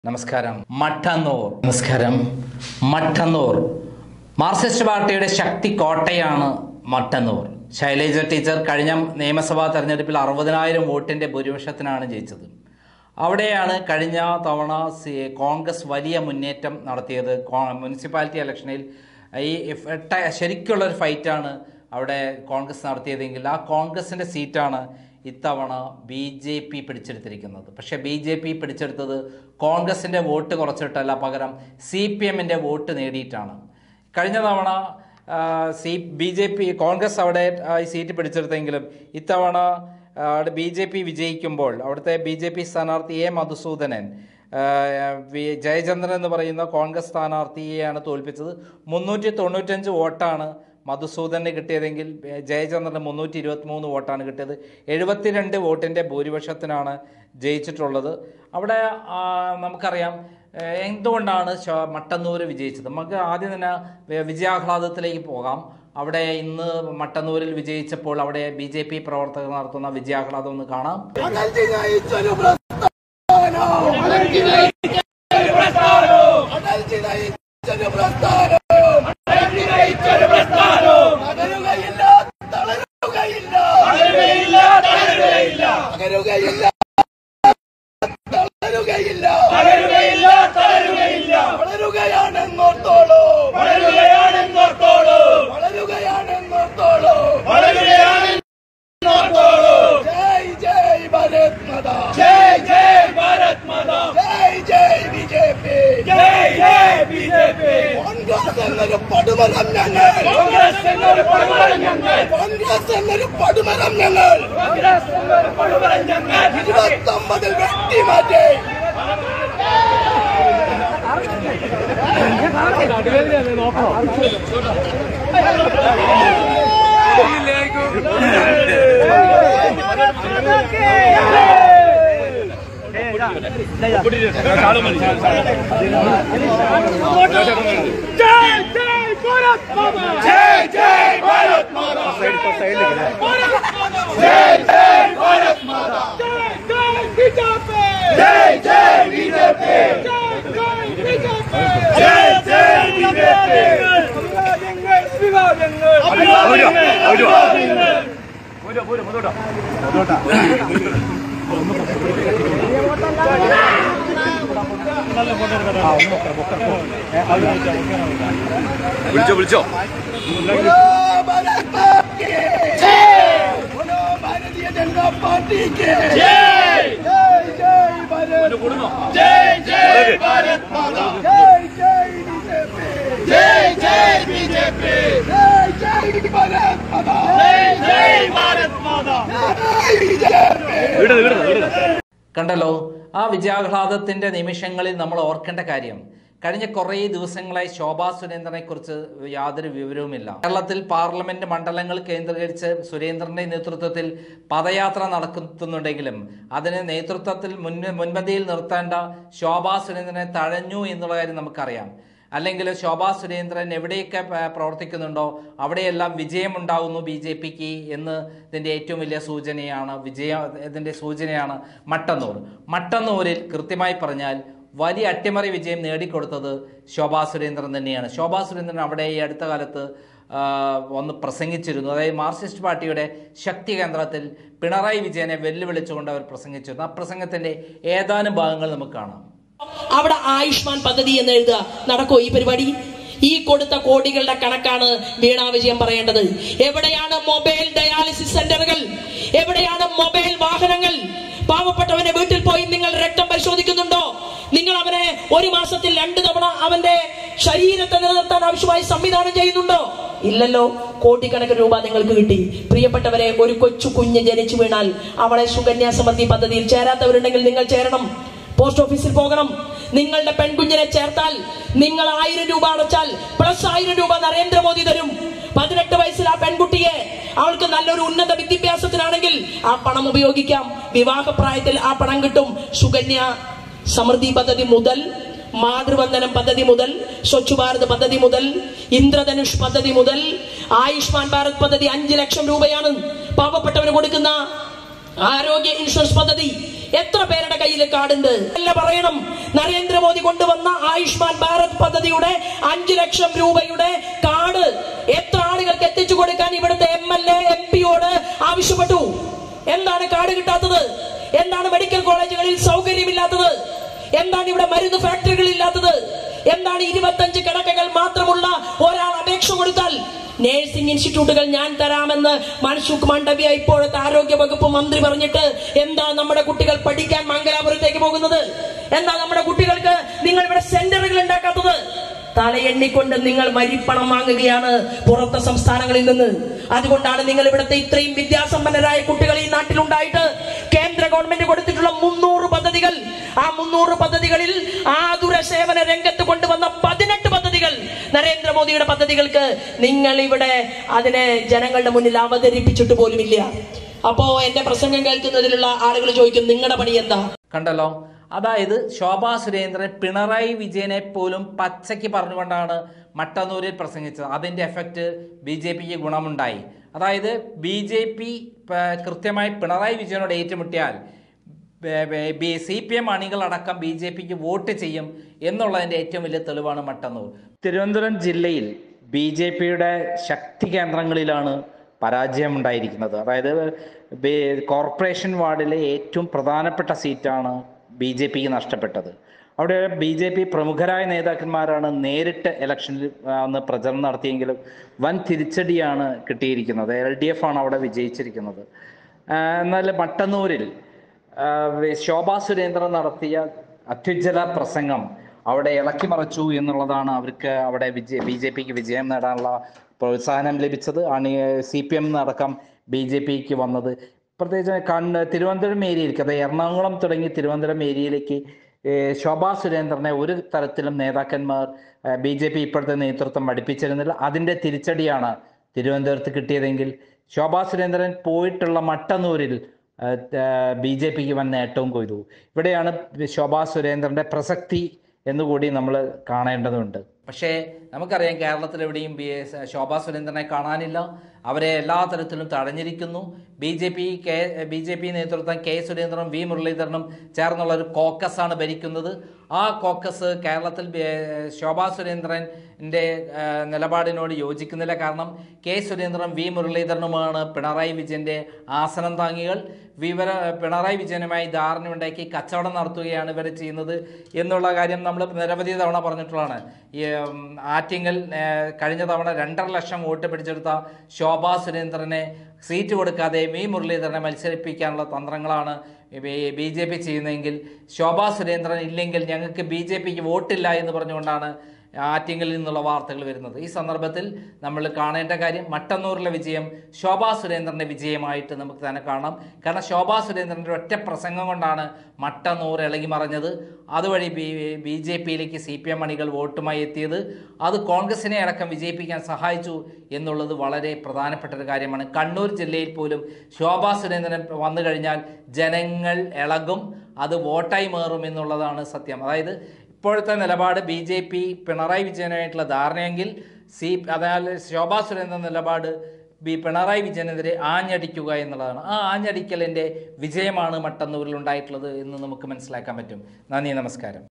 നമസ്കാരം മട്ടന്നൂർ നമസ്കാരം മട്ടന്നൂർ മാർക്സിസ്റ്റ് പാർട്ടിയുടെ ശക്തി കോട്ടയാണ് മട്ടന്നൂർ ശൈലജ ടീച്ചർ കഴിഞ്ഞ നിയമസഭാ തെരഞ്ഞെടുപ്പിൽ അറുപതിനായിരം വോട്ടിന്റെ ഭൂരിപക്ഷത്തിനാണ് ജയിച്ചത് അവിടെയാണ് കഴിഞ്ഞ തവണ സി കോൺഗ്രസ് വലിയ മുന്നേറ്റം നടത്തിയത് കോ- മുനിസിപ്പാലിറ്റി ഇലക്ഷനിൽ ഈ എട്ട- ശരിക്കുള്ള ഒരു ഫൈറ്റാണ് അവിടെ കോൺഗ്രസ് നടത്തിയതെങ്കിൽ ആ കോൺഗ്രസിന്റെ സീറ്റാണ് ഇത്തവണ ബി ജെ പി പിടിച്ചെടുത്തിരിക്കുന്നത് പക്ഷേ ബി ജെ പി പിടിച്ചെടുത്തത് കോൺഗ്രസിൻ്റെ വോട്ട് കുറച്ചിട്ടല്ല പകരം സി പി എമ്മിൻ്റെ വോട്ട് നേടിയിട്ടാണ് കഴിഞ്ഞ തവണ C B J P Congress അവിടെ ആ, ഈ സീറ്റ് പിടിച്ചെടുത്തെങ്കിലും ഇത്തവണ ബി ജെ പി വിജയിക്കുമ്പോൾ അവിടുത്തെ ബി ജെ പി സ്ഥാനാർത്ഥി എ മധുസൂദനൻ ആ, വി- ജയചന്ദ്രൻ എന്ന് പറയുന്ന കോൺഗ്രസ് സ്ഥാനാർത്ഥിയെയാണ് തോൽപ്പിച്ചത് മുന്നൂറ്റി തൊണ്ണൂറ്റഞ്ച് വോട്ടാണ് മധുസൂദന് കിട്ടിയതെങ്കിൽ ഏ, ജയചന്ദ്രന് മുന്നൂറ്റി ഇരുപത്തി മൂന്ന് വോട്ടാണ് കിട്ടിയത് എഴുപത്തിരണ്ട് വോട്ടിൻ്റെ ഭൂരിപക്ഷത്തിനാണ് ജയിച്ചിട്ടുള്ളത് അവിടെ ആ, നമുക്കറിയാം ഏ, എന്തുകൊണ്ടാണ് ശ- മട്ടന്നൂർ വിജയിച്ചത് നമുക്ക് ആദ്യം തന്നെ വി- വിജയാഹ്ലാദത്തിലേക്ക് പോകാം അവിടെ ഇന്ന് മട്ടന്നൂരിൽ വിജയിച്ചപ്പോൾ അവിടെ ബി ജെ പി പ്രവർത്തകർ നടത്തുന്ന വിജയാഹ്ലാദം ഒന്ന് കാണാം അടൽജി നയിച്ചൊരു പ്രസ്ഥാനം അടൽജി നയിച്ചൊരു പ്രസ്ഥാനം അടൽജി നയിച്ചൊരു പ്രസ്ഥാനം അടൽജി നയിച്ചൊരു പ്രസ്ഥാനം തകരുകയില്ല തളരുകയില്ല തളരുകയില്ല തളരുകയില്ല തകരുകയില്ല തളരുകയില്ല തളരുകയില്ല തളരുകയില്ല വളരുകയാണെന്നോർത്തോളൂ വളരുകയാണെന്നോർത്തോളൂ വളരുകയാണെന്നോർത്തോളൂ വളരുകയാണ് जय जय भारत माता जय जय भारत माता जय जय बीजेपी जय जय बीजेपी കോൺഗ്രസ് എന്നൊരു പടുമരം ഞങ്ങൾ കോൺഗ്രസ് എന്നൊരു പടുമരം ഞങ്ങൾ കോൺഗ്രസ് എന്നൊരു പടുമരം ഞങ്ങൾ കോൺഗ്രസ് എന്നൊരു പടുമരം ഞങ്ങൾ ഇരുപത്തൊമ്പതിൽ വെട്ടിമാറ്റി जय जय भारत माता जय जय भारत माता जय जय बीजेपी जय जय बीजेपी जय जय बीजेपी അഭിവാദ്യങ്ങൾ അഭിവാദ്യങ്ങൾ വിളിച്ചോ വിളിച്ചോ बोलो भारत माता की जय बोलो भारतीय जनता पार्टी की जय जय जय भारत जय जय भारत माता जय जय बीजेपी जय जय बीजेपी जय जय भारत माता जय जय भारत माता जय बीजेपी വിടുന്നത് വിടുന്നത് വിടുന്നത് കണ്ടല്ലോ ആ വിജയാഹ്ലാദത്തിന്റെ നിമിഷങ്ങളിൽ നമ്മൾ ഓർക്കേണ്ട കാര്യം കഴിഞ്ഞ കുറേ ദിവസങ്ങളായി ശോഭാ സുരേന്ദ്രനെ കുറിച്ച് യാതൊരു വിവരവുമില്ല കേരളത്തിൽ പാർലമെന്റ് മണ്ഡലങ്ങൾ കേന്ദ്രീകരിച്ച് സുരേന്ദ്രന്റെ നേതൃത്വത്തിൽ പദയാത്ര നടക്കുന്നുണ്ടെങ്കിലും അതിന് നേതൃത്വത്തിൽ മുൻ മുൻപന്തിയിൽ നിർത്തേണ്ട ശോഭാ സുരേന്ദ്രനെ തഴഞ്ഞു എന്നുള്ള കാര്യം നമുക്കറിയാം അല്ലെങ്കിൽ ശോഭാ സുരേന്ദ്രൻ എവിടെയൊക്കെ പ- പ്രവർത്തിക്കുന്നുണ്ടോ അവിടെയെല്ലാം വിജയമുണ്ടാകുന്നു ബി ജെ പിക്ക് എന്ന് ഇതിൻ്റെ ഏറ്റവും വലിയ സൂചനയാണ് വിജയ ഇതിൻ്റെ സൂചനയാണ് മട്ടന്നൂർ മട്ടന്നൂരിൽ കൃത്യമായി പറഞ്ഞാൽ വലിയ അട്ടിമറി വിജയം നേടിക്കൊടുത്തത് ശോഭാ സുരേന്ദ്രൻ തന്നെയാണ് ശോഭാ സുരേന്ദ്രൻ അവിടെ ഈ അടുത്ത കാലത്ത് ആ, വന്ന് പ്രസംഗിച്ചിരുന്നു അതായത് മാർക്സിസ്റ്റ് പാർട്ടിയുടെ ശക്തി കേന്ദ്രത്തിൽ പിണറായി വിജയനെ വെല്ലുവിളിച്ചുകൊണ്ട് അവർ പ്രസംഗിച്ചിരുന്നു ആ പ്രസംഗത്തിൻ്റെ ഏതാനും ഭാഗങ്ങൾ നമുക്ക് കാണാം അവിടെ ആയുഷ്മാൻ പദ്ധതി എന്ന് എഴുതുക നടക്കോ ഈ പരിപാടി ഈ കൊടുത്ത കോടികളുടെ കണക്കാണ് വീണാ വിജയം പറയേണ്ടത് എവിടെയാണ് മൊബൈൽ ഡയാലിസിസ് സെന്ററുകൾ എവിടെയാണ് മൊബൈൽ വാഹനങ്ങൾ പാവപ്പെട്ടവന്റെ വീട്ടിൽ പോയി നിങ്ങൾ രക്തം പരിശോധിക്കുന്നുണ്ടോ നിങ്ങൾ അവനെ ഒരു മാസത്തിൽ രണ്ടു തവണ അവന്റെ ശരീരത്തെ നിലനിർത്താൻ ആവശ്യമായി സംവിധാനം ചെയ്യുന്നുണ്ടോ ഇല്ലല്ലോ കോടിക്കണക്കിന് രൂപ നിങ്ങൾക്ക് കിട്ടി പ്രിയപ്പെട്ടവരെ ഒരു കൊച്ചു കുഞ്ഞ് ജനിച്ചു വീണാൽ അവളെ സുകന്യാ സമൃദ്ധി പദ്ധതിയിൽ ചേരാത്തവരുണ്ടെങ്കിൽ നിങ്ങൾ ചേരണം പോസ്റ്റ് ഓഫീസിൽ പോകണം നിങ്ങളുടെ പെൺകുഞ്ഞിനെ ചേർത്താൽ നിങ്ങൾ ആയിരം രൂപ അടച്ചാൽ പ്ലസ് ആയിരം രൂപ നരേന്ദ്രമോദി തരും പതിനെട്ട് വയസ്സിൽ ആ പെൺകുട്ടിയെ അവൾക്ക് നല്ലൊരു ഉന്നത വിദ്യാഭ്യാസത്തിനാണെങ്കിൽ ആ പണം ഉപയോഗിക്കാം വിവാഹപ്രായത്തിൽ ആ പണം കിട്ടും സുകന്യ സമൃദ്ധി പദ്ധതി മുതൽ മാതൃവന്ദനം പദ്ധതി മുതൽ സ്വച്ഛ് ഭാരത് പദ്ധതി മുതൽ ഇന്ദ്രധനുഷ് പദ്ധതി മുതൽ ആയുഷ്മാൻ ഭാരത് പദ്ധതി അഞ്ച് ലക്ഷം രൂപയാണ് പാവപ്പെട്ടവന് കൊടുക്കുന്ന ആരോഗ്യ ഇൻഷുറൻസ് പദ്ധതി എത്ര പേരുടെ കയ്യിൽ കാർഡുണ്ട് അല്ല പറയണം നരേന്ദ്രമോദി കൊണ്ടുവന്ന ആയുഷ്മാൻ ഭാരത് പദ്ധതിയുടെ അഞ്ചു ലക്ഷം രൂപയുടെ കാർഡ് എത്ര ആളുകൾക്ക് എത്തിച്ചു കൊടുക്കാൻ ഇവിടുത്തെ എം എൽ എ എം പിയോട് ആവശ്യപ്പെട്ടു എന്താണ് കാർഡ് കിട്ടാത്തത് എന്താണ് മെഡിക്കൽ കോളേജുകളിൽ സൗകര്യമില്ലാത്തത് എന്താണ് ഇവിടെ മരുന്ന് ഫാക്ടറികൾ ഇല്ലാത്തത് എന്താണ് ഇരുപത്തഞ്ച് കിടക്കകൾ മാത്രമുള്ള ഒരാൾ അപേക്ഷ കൊടുത്താൽ നേഴ്സിംഗ് ഇൻസ്റ്റിറ്റ്യൂട്ടുകൾ ഞാൻ തരാമെന്ന് മൻസുഖ് മാണ്ഡവ്യ ഇപ്പോഴത്തെ ആരോഗ്യ വകുപ്പ് മന്ത്രി പറഞ്ഞിട്ട് എന്താ നമ്മുടെ കുട്ടികൾ പഠിക്കാൻ മംഗലാപുരത്തേക്ക് പോകുന്നത് എന്താ നമ്മുടെ കുട്ടികൾക്ക് നിങ്ങൾ ഇവിടെ സെന്ററുകൾ ഉണ്ടാക്കാത്തത് തലയെണ്ണിക്കൊണ്ട് നിങ്ങൾ മരിപ്പണം വാങ്ങുകയാണ് പുറത്തെ സംസ്ഥാനങ്ങളിൽ നിന്ന് അതുകൊണ്ടാണ് നിങ്ങൾ ഇവിടുത്തെ ഇത്രയും വിദ്യാസമ്പന്നരായ കുട്ടികൾ ഈ നാട്ടിലുണ്ടായിട്ട് കേന്ദ്ര ഗവൺമെന്റ് കൊടുത്തിട്ടുള്ള മുന്നൂറ് പദ്ധതികൾ ആ മുന്നൂറ് പദ്ധതികളിൽ ആതുര സേവന രംഗത്ത് കൊണ്ടുവന്ന പതിനെട്ട് പദ്ധതികൾ നരേന്ദ്രമോദിയുടെ പദ്ധതികൾക്ക് നിങ്ങൾ ഇവിടെ അതിനെ ജനങ്ങളുടെ മുന്നിൽ അവതരിപ്പിച്ചിട്ട് പോലുമില്ല അപ്പോ എന്റെ പ്രസംഗം കേൾക്കുന്നതിലുള്ള ആളുകൾ ചോദിക്കും നിങ്ങളുടെ പണി എന്താ കണ്ടല്ലോ അതായത് ശോഭാ സുരേന്ദ്രൻ പിണറായി വിജയനെ പോലും പച്ചയ്ക്ക് പറഞ്ഞുകൊണ്ടാണ് മട്ടന്നൂരിൽ പ്രസംഗിച്ചത് അതിൻ്റെ എഫക്റ്റ് ബി ജെ പിക്ക് ഗുണമുണ്ടായി അതായത് ബി ജെ പി കൃത്യമായി പിണറായി വിജയനോട് ഏറ്റുമുട്ടിയാൽ സി പി എം അണികളടക്കം ബി ജെ പിക്ക് വോട്ട് ചെയ്യും എന്നുള്ളതിൻ്റെ ഏറ്റവും വലിയ തെളിവാണ് മട്ടന്നൂർ തിരുവനന്തപുരം ജില്ലയിൽ ബി ജെ പിയുടെ ശക്തി കേന്ദ്രങ്ങളിലാണ് പരാജയം ഉണ്ടായിരിക്കുന്നത് അതായത് ബി- കോർപ്പറേഷൻ വാർഡിലെ ഏറ്റവും പ്രധാനപ്പെട്ട സീറ്റാണ് ബി ജെ പിക്ക് നഷ്ടപ്പെട്ടത് അവിടെ ബി ജെ പി പ്രമുഖരായ നേതാക്കന്മാരാണ് നേരിട്ട് ഇലക്ഷനിൽ ആ, അന്ന് പ്രചരണം നടത്തിയെങ്കിലും വൻ തിരിച്ചടിയാണ് കിട്ടിയിരിക്കുന്നത് എൽ ഡി എഫ് ആണ് അവിടെ വിജയിച്ചിരിക്കുന്നത് ആ, എന്നാൽ മട്ടന്നൂരിൽ ആ, ശോഭാ സുരേന്ദ്രൻ നടത്തിയ അത്യുജ്വല പ്രസംഗം അവിടെ ഇളക്കി മറിച്ചു എന്നുള്ളതാണ് അവർക്ക് അവിടെ വിജയ ബി ജെ പിക്ക് വിജയം നേടാനുള്ള പ്രോത്സാഹനം ലഭിച്ചത് അണി സി പി എം അടക്കം ബി ജെ പിക്ക് വന്നത് പ്രത്യേകിച്ച് കണ്ണ് തിരുവനന്തപുരം ഏരിയയിലേക്ക് അതായത് എറണാകുളം തുടങ്ങി തിരുവനന്തപുരം ഏരിയയിലേക്ക് ഏഹ്, ശോഭാ സുരേന്ദ്രനെ ഒരു തരത്തിലും നേതാക്കന്മാർ ബി ജെ പി ഇപ്പോഴത്തെ നേതൃത്വം പഠിപ്പിച്ചിരുന്നില്ല അതിൻ്റെ തിരിച്ചടിയാണ് തിരുവനന്തപുരത്ത് കിട്ടിയതെങ്കിൽ ശോഭാ സുരേന്ദ്രൻ പോയിട്ടുള്ള മട്ടന്നൂരിൽ ബി ജെ പിക്ക് വൻ നേട്ടവും കൊയ്തു ഇവിടെയാണ് ശോഭാ സുരേന്ദ്രന്റെ പ്രസക്തി എന്നുകൂടി നമ്മൾ കാണേണ്ടതുണ്ട് പക്ഷേ നമുക്കറിയാം കേരളത്തിൽ എവിടെയും ബി എസ് ശോഭാ സുരേന്ദ്രനെ കാണാനില്ല അവരെ എല്ലാ തരത്തിലും തടഞ്ഞിരിക്കുന്നു B J P K B J P നേതൃത്വം കെ സുരേന്ദ്രനും വി മുരളീധരനും ചേർന്നുള്ള ഒരു കോക്കസാണ് ഭരിക്കുന്നത് ആ കോക്കസ് കേരളത്തിൽ ബി- ശോഭാ സുരേന്ദ്രൻ്റെ നിലപാടിനോട് യോജിക്കുന്നില്ല കാരണം കെ സുരേന്ദ്രനും വി മുരളീധരനുമാണ് പിണറായി വിജയന്റെ ആസനം താങ്ങികൾ വിവര പിണറായി വിജയനുമായി ധാരണയുണ്ടാക്കി കച്ചവടം നടത്തുകയാണ് ഇവർ ചെയ്യുന്നത് എന്നുള്ള കാര്യം നമ്മൾ നിരവധി തവണ പറഞ്ഞിട്ടുള്ളതാണ് ഈ ഉം, ആറ്റിങ്ങൽ ഏഹ്, കഴിഞ്ഞ തവണ രണ്ടര ലക്ഷം വോട്ട് പിടിച്ചെടുത്ത ശോഭാ സുരേന്ദ്രനെ സീറ്റ് കൊടുക്കാതെ വി മുരളീധരനെ മത്സരിപ്പിക്കാനുള്ള തന്ത്രങ്ങളാണ് ബി ജെ പി ചെയ്യുന്നതെങ്കിൽ ശോഭാ സുരേന്ദ്രൻ ഇല്ലെങ്കിൽ ഞങ്ങൾക്ക് ബി ജെ പിക്ക് വോട്ടില്ല എന്ന് പറഞ്ഞുകൊണ്ടാണ് ആറ്റിങ്ങലിൽ നിന്നുള്ള വാർത്തകൾ വരുന്നത് ഈ സന്ദർഭത്തിൽ നമ്മൾ കാണേണ്ട കാര്യം മട്ടന്നൂരിലെ വിജയം ശോഭാ സുരേന്ദ്രന്റെ വിജയമായിട്ട് നമുക്ക് തന്നെ കാണാം കാരണം ശോഭാ സുരേന്ദ്രന്റെ ഒറ്റ പ്രസംഗം കൊണ്ടാണ് മട്ടന്നൂർ ഇളകി മറഞ്ഞത് അതുവഴി ബി ബി ജെ പിയിലേക്ക് സി പി എം അണികൾ വോട്ടുമായി എത്തിയത് അത് കോൺഗ്രസിനെ അടക്കം വിജയിപ്പിക്കാൻ സഹായിച്ചു എന്നുള്ളത് വളരെ പ്രധാനപ്പെട്ട ഒരു കാര്യമാണ് കണ്ണൂർ ജില്ലയിൽ പോലും ശോഭാ സുരേന്ദ്രൻ വന്നു കഴിഞ്ഞാൽ ജനങ്ങൾ ഇളകും അത് വോട്ടായി മാറും എന്നുള്ളതാണ് സത്യം അതായത് ഇപ്പോഴത്തെ നിലപാട് ബി ജെ പി പിണറായി വിജയനായിട്ടുള്ള ധാരണയെങ്കിൽ സി അതായത് ശോഭാ സുരേന്ദ്രൻ നിലപാട് ബി പിണറായി വിജയനെതിരെ ആഞ്ഞടിക്കുക എന്നുള്ളതാണ് ആ ആഞ്ഞടിക്കലിൻ്റെ വിജയമാണ് മട്ടന്നൂരിൽ ഉണ്ടായിട്ടുള്ളത് എന്ന് നമുക്ക് മനസ്സിലാക്കാൻ പറ്റും നന്ദി നമസ്കാരം